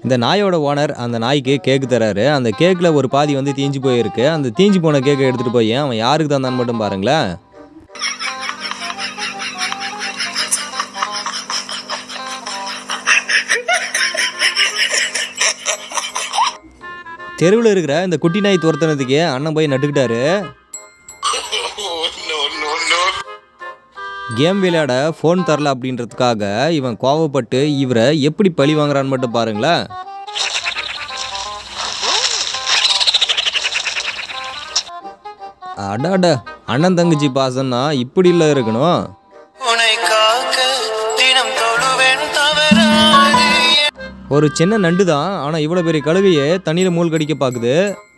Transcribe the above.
இந்த நாயோட ஓனர் அந்த நாய்க்கு கேக்கு தராரு அந்த கேக்கில் ஒரு பாதி வந்து தீஞ்சு போயிருக்கு அந்த தீஞ்சு போன கேக்கை எடுத்துகிட்டு போய் அவன் யாருக்கு தந்தான்னு மட்டும் பாருங்களேன் தெருவில் இருக்கிற இந்த குட்டி நாய் துரத்துனதுக்கு அண்ணன் போய் நட்டுக்கிட்டாரு கேம் விளையாட ஃபோன் தரல அப்படின்றதுக்காக இவன் கோவப்பட்டு இவரை எப்படி பழி வாங்குறான்னு மட்டும் பாருங்களேன் அடாட அண்ணன் தங்கச்சி பாசம்னா இப்படி இல்லை இருக்கணும் உனை காக்க தினம் தொழுவேன் தவறாது ஒரு சின்ன நண்டு தான் ஆனால் இவ்வளோ பெரிய கழுகையை தண்ணியில் மூழ்கடிக்க பார்க்குது